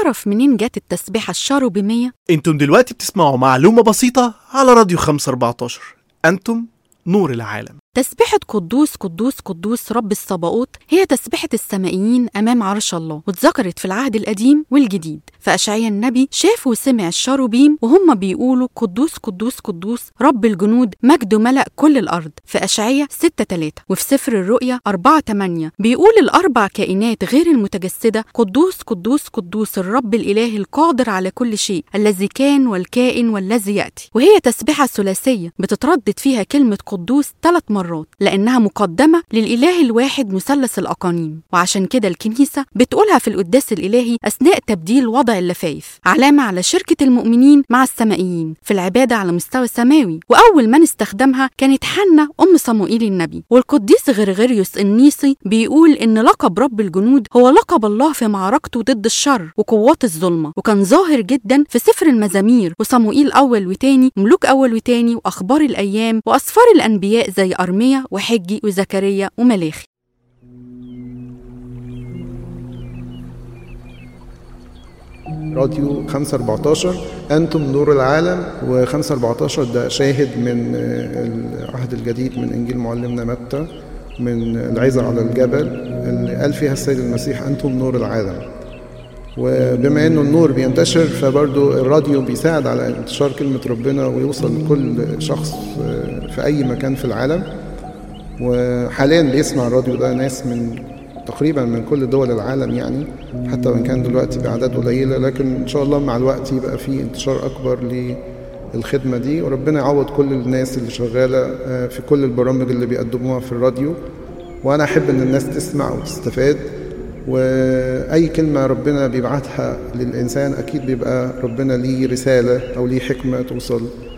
تعرف منين جت التسبيحة الشاروبيمية؟ انتم دلوقتي بتسمعوا معلومة بسيطة على راديو 514 انتم نور العالم تسبيحة قدوس قدوس قدوس رب الصباؤوت هي تسبيحة السمائيين أمام عرش الله واتذكرت في العهد القديم والجديد فأشعيا النبي شاف وسمع الشاروبيم وهم بيقولوا قدوس قدوس قدوس رب الجنود مجده ملأ كل الأرض في أشعيا 6 3 وفي سفر الرؤيا 4 8 بيقول الأربع كائنات غير المتجسدة قدوس قدوس قدوس الرب الإله القادر على كل شيء الذي كان والكائن والذي يأتي وهي تسبيحة ثلاثية بتتردد فيها كلمة قدوس ثلاث مرات لأنها مقدمة للإله الواحد مثلث الأقانيم وعشان كده الكنيسة بتقولها في القداس الإلهي أثناء تبديل وضع اللفايف علامة على شركة المؤمنين مع السمائيين في العبادة على مستوى سماوي وأول من استخدمها كانت حنة أم صموئيل النبي والقديس غرغريوس النيسي بيقول إن لقب رب الجنود هو لقب الله في معركته ضد الشر وقوات الظلمة وكان ظاهر جدا في سفر المزامير وصموئيل أول وتاني ملوك أول وتاني وأخبار الأيام وأسفار الأنبياء زي أرميا وحجي وزكريا وملاخي راديو 514 انتم نور العالم و514 ده شاهد من العهد الجديد من انجيل معلمنا متى من العظه على الجبل اللي قال فيها السيد المسيح انتم نور العالم وبما انه النور بينتشر فبرضو الراديو بيساعد على انتشار كلمه ربنا ويوصل لكل شخص في اي مكان في العالم وحاليا بيسمع الراديو ده ناس من تقريبا من كل دول العالم يعني حتى وان كان دلوقتي باعداد قليله لكن ان شاء الله مع الوقت يبقى في انتشار اكبر للخدمه دي وربنا يعوض كل الناس اللي شغاله في كل البرامج اللي بيقدموها في الراديو وانا احب ان الناس تسمع وتستفاد واي كلمه ربنا بيبعتها للانسان اكيد بيبقى ربنا ليه رساله او ليه حكمه توصل